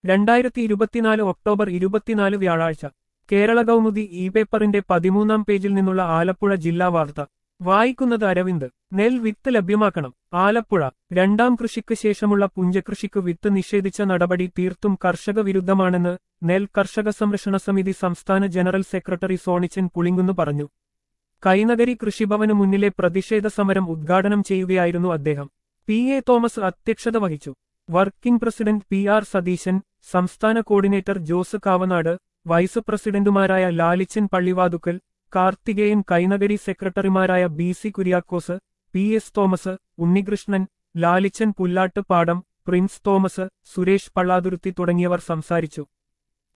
രണ്ടായിരത്തി ഇരുപത്തിനാല് ഒക്ടോബർ ഇരുപത്തിനാല് വ്യാഴാഴ്ച കേരള കൗമുദി ഇ പേപ്പറിന്റെ പതിമൂന്നാം പേജിൽ നിന്നുള്ള ആലപ്പുഴ ജില്ലാ വാർത്ത വായിക്കുന്നത് അരവിന്ദ് നെൽ വിത്ത് ലഭ്യമാക്കണം ആലപ്പുഴ രണ്ടാം കൃഷിക്ക് ശേഷമുള്ള പുഞ്ചകൃഷിക്ക് വിത്ത് നിഷേധിച്ച നടപടി തീർത്തും കർഷക വിരുദ്ധമാണെന്ന് നെൽ കർഷക സംരക്ഷണ സമിതി സംസ്ഥാന ജനറൽ സെക്രട്ടറി സോണിച്ചൻ പുളിങ്കുന്ന് പറഞ്ഞു കൈനഗരി കൃഷിഭവന് മുന്നിലെ പ്രതിഷേധ സമരം ഉദ്ഘാടനം ചെയ്യുകയായിരുന്നു അദ്ദേഹം പി എ തോമസ് അധ്യക്ഷത വഹിച്ചു working president P R Satheesan സംസ്ഥാന കോർഡിനേറ്റർ ജോസ് കാവനാട് വൈസ് പ്രസിഡന്റുമാരായ ലാലിച്ചൻ പള്ളിവാതുക്കൽ കാർത്തികേയൻ കൈനഗരി സെക്രട്ടറിമാരായ B C Kuriakose P S Thomas Unnikrishnan Lalichan Pullattu Padam Prince Thomas Suresh Pallathuruthy തുടങ്ങിയവർ സംസാരിച്ചു